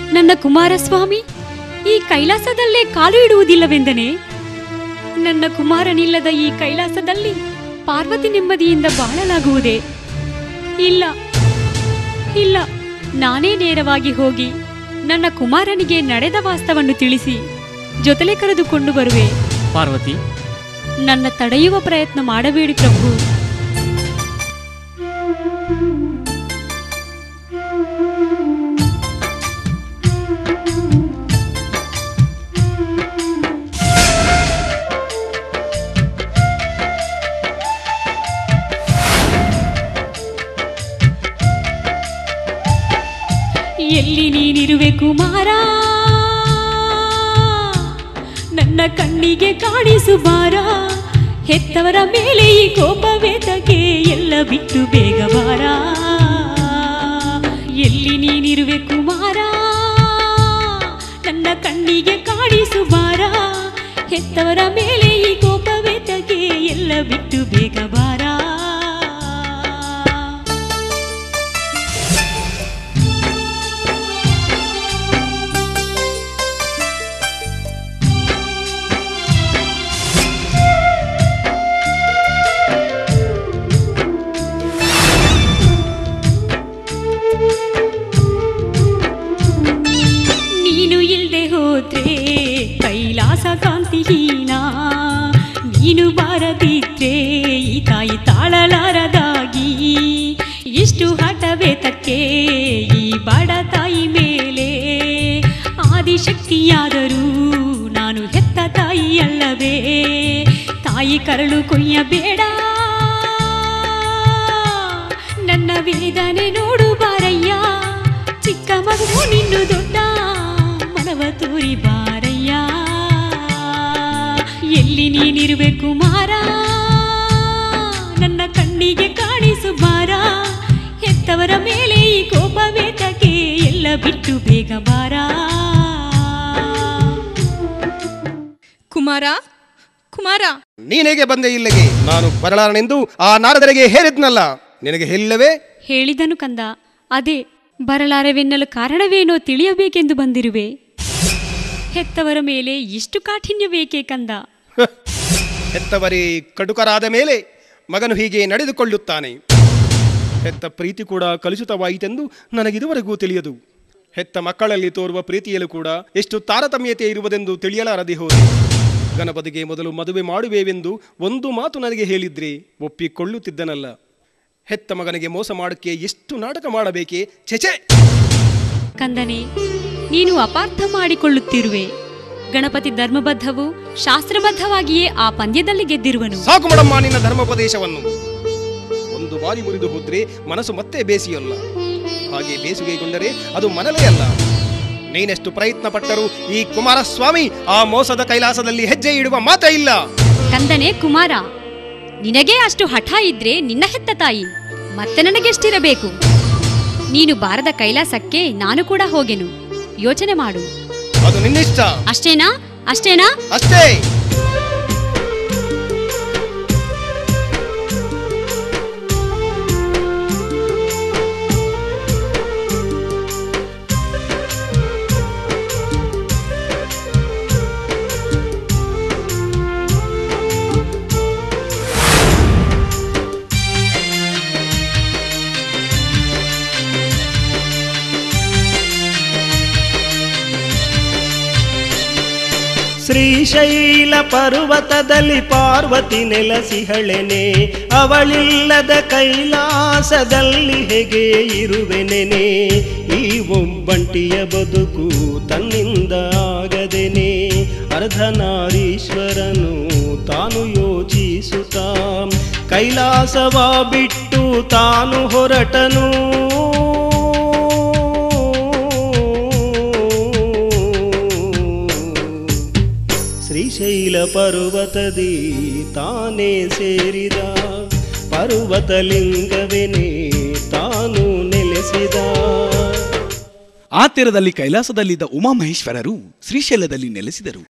ನನ್ನ ಕುಮಾರಸ್ವಾಮಿ ಈ ಕೈಲಾಸದಲ್ಲೇ ಕಾಲು ಇಡುವುದಿಲ್ಲವೆಂದನೆ ನನ್ನ ಕುಮಾರನಿಲ್ಲದ ಈ ಕೈಲಾಸದಲ್ಲಿ ಪಾರ್ವತಿ ನೆಮ್ಮದಿಯಿಂದ ಬಾಳಲಾಗುವುದೇ ಇಲ್ಲ ಇಲ್ಲ ನಾನೇ ನೇರವಾಗಿ ಹೋಗಿ ನನ್ನ ಕುಮಾರನಿಗೆ ನಡೆದ ವಾಸ್ತವನ್ನು ತಿಳಿಸಿ ಜೊತೆಲೆ ಕರೆದುಕೊಂಡು ಬರುವೆ ಪಾರ್ವತಿ ನನ್ನ ತಡೆಯುವ ಪ್ರಯತ್ನ ಮಾಡಬೇಡಿ ಪ್ರಭು ಎಲ್ಲಿ ನೀನಿರುವೆ ಕುಮಾರ ನನ್ನ ಕಣ್ಣಿಗೆ ಕಾಣಿಸು ಬಾರ ಹೆತ್ತವರ ಮೇಲೆ ಈ ಕೋಪವೇತಕ್ಕೆ ಎಲ್ಲ ಬಿಟ್ಟು ಬೇಗ ಬಾರ ಎಲ್ಲಿ ನೀನಿರುವೆ ಕುಮಾರ ನನ್ನ ಕಣ್ಣಿಗೆ ಕಾಣಿಸು ಬಾರ ಹೆತ್ತವರ ಮೇಲೆ ಈ ಕೋಪವೇತಕ್ಕೆ ಎಲ್ಲ ಬಿಟ್ಟು ಬೇಗ ಬಾರ ನೀನು ಇಲ್ದೆ ಹೋದ್ರೆ ಕೈಲಾಸ ಕಾಂತಿಹೀನ ನೀನು ಬಾರದಿದ್ರೆ ಈ ತಾಯಿ ತಾಳಲಾರದಾಗಿ ಇಷ್ಟು ಹಠವೇತಕ್ಕೆ ಈ ಬಡ ತಾಯಿ ಮೇಲೆ ಆದಿಶಕ್ತಿಯಾದರೂ ನಾನು ಹೆತ್ತ ತಾಯಿ ಅಲ್ಲವೇ ತಾಯಿ ಕರಳು ಕೊಯ್ಯಬೇಡ ನನ್ನ ವೇದನೆ ನೋಡು ಬಾರಯ್ಯ ಚಿಕ್ಕ ಮಗು ನಿನ್ನು ದೊಡ್ಡ ಮನವ ತೋರಿ ಬಾರಯ್ಯ ಎಲ್ಲಿ ನೀನಿರುವೆ ಕುಮಾರ ನನ್ನ ಕಣ್ಣಿಗೆ ಕಾಣಿಸು ಬಾರ ಹೆತ್ತವರ ಮೇಲೆ ಈ ಕೋಪವೇತಕ್ಕೆ ಎಲ್ಲ ಬಿಟ್ಟು ಬೇಗ ಬಾರ ಕುಮಾರ ಕುಮಾರ ನೀನೇಗೆ ಬಂದೆ ಇಲ್ಲಿಗೆ ನಾನು ಬರಲಾರನೆಂದು ಆ ನಾರದರಿಗೆ ಹೇಳಿದ್ನಲ್ಲ ನಿನಗೆ ಹೇಳವೇ ಹೇಳಿದನು ಕಂದ ಅದೇ ಬರಲಾರವೆನ್ನಲು ಕಾರಣವೇನೋ ತಿಳಿಯಬೇಕೆಂದು ಬಂದಿರುವೆ ಹೆತ್ತವರ ಮೇಲೆ ಇಷ್ಟು ಕಾಠಿಣ್ಯ ಬೇಕೇ ಕಂದ ಹೆತ್ತವರೇ ಕಟುಕರಾದ ಮೇಲೆ ಮಗನು ಹೀಗೆ ನಡೆದುಕೊಳ್ಳುತ್ತಾನೆ ಹೆತ್ತ ಪ್ರೀತಿ ಕೂಡ ಕಲುಷಿತವಾಯಿತೆಂದು ನನಗಿದುವರೆಗೂ ತಿಳಿಯದು ಹೆತ್ತ ಮಕ್ಕಳಲ್ಲಿ ತೋರುವ ಪ್ರೀತಿಯಲ್ಲೂ ಕೂಡ ಎಷ್ಟು ತಾರತಮ್ಯತೆ ಇರುವುದೆಂದು ತಿಳಿಯಲಾರದೆ ಹೋದೆ ಗಣಪತಿಗೆ ಮೊದಲು ಮದುವೆ ಮಾಡುವೆವೆಂದು ಒಂದು ಮಾತು ನನಗೆ ಹೇಳಿದ್ರೆ ಒಪ್ಪಿಕೊಳ್ಳುತ್ತಿದ್ದನಲ್ಲ ಹೆತ್ತ ಮಗನಿಗೆ ಮೋಸ ಮಾಡಕ್ಕೆ ಎಷ್ಟು ನಾಟಕ ಮಾಡಬೇಕೇ ಛೆಛೆ ಕಂದನೆ ನೀನು ಅಪಾರ್ಥ ಮಾಡಿಕೊಳ್ಳುತ್ತಿರುವೆ ಗಣಪತಿ ಧರ್ಮಬದ್ಧವು ಶಾಸ್ತ್ರಬದ್ಧವಾಗಿಯೇ ಆ ಪಂದ್ಯದಲ್ಲಿ ಗೆದ್ದಿರುವನು ಸಾಕು ಮಾಡಮ್ಮ ನಿನ್ನ ಧರ್ಮೋಪದೇಶವನ್ನು ಒಂದು ಬಾರಿ ಮುರಿದು ಹೋದ್ರೆ ಮನಸ್ಸು ಮತ್ತೆ ಬೇಸಿಯಲ್ಲ ಹಾಗೆ ಬೇಸುಗೆಗೊಂಡರೆ ಅದು ಮನಲೇ ಅಲ್ಲ ನೀನೆಷ್ಟು ಪ್ರಯತ್ನ ಪಟ್ಟರೂ ಈ ಕುಮಾರಸ್ವಾಮಿ ಆ ಮೋಸದ ಕೈಲಾಸದಲ್ಲಿ ಹೆಜ್ಜೆ ಇಡುವ ಮಾತೇ ಇಲ್ಲ ಕಂದನೆ ಕುಮಾರ ನಿನಗೇ ಅಷ್ಟು ಹಠ ಇದ್ರೆ ನಿನ್ನ ಹೆತ್ತ ತಾಯಿ ಮತ್ತೆ ನನಗೆಷ್ಟಿರಬೇಕು ನೀನು ಬಾರದ ಕೈಲಾಸಕ್ಕೆ ನಾನು ಕೂಡ ಹೋಗೆನು ಯೋಚನೆ ಮಾಡು ಅದು ನಿನ್ನಿಷ್ಟ ಅಷ್ಟೇನಾ ಅಷ್ಟೇನಾ ಅಷ್ಟೇ ಶ್ರೀಶೈಲ ಪರ್ವತದಲ್ಲಿ ಪಾರ್ವತಿ ನೆಲಸಿಹಳೆನೆ ಅವಳಿಲ್ಲದ ಕೈಲಾಸದಲ್ಲಿ ಹೇಗೆ ಇರುವೆನೆನೆ ಈ ಒಬ್ಬಂಟಿಯ ಬದುಕು ತನ್ನಿಂದ ಆಗದೆನೆ ಅರ್ಧನಾರೀಶ್ವರನು ತಾನು ಯೋಚಿಸುತ್ತಾ ಕೈಲಾಸವ ಬಿಟ್ಟು ತಾನು ಹೊರಟನು ಶ್ರೀಶೈಲ ಪರ್ವತದಿ ತಾನೇ ಸೇರಿದ ಪರ್ವತಲಿಂಗವೆನೇ ತಾನು ನೆಲೆಸಿದ ಆ ತೀರದಲ್ಲಿ ಕೈಲಾಸದಲ್ಲಿದ್ದ ಉಮಾಮಹೇಶ್ವರರು ಶ್ರೀಶೈಲದಲ್ಲಿ ನೆಲೆಸಿದರು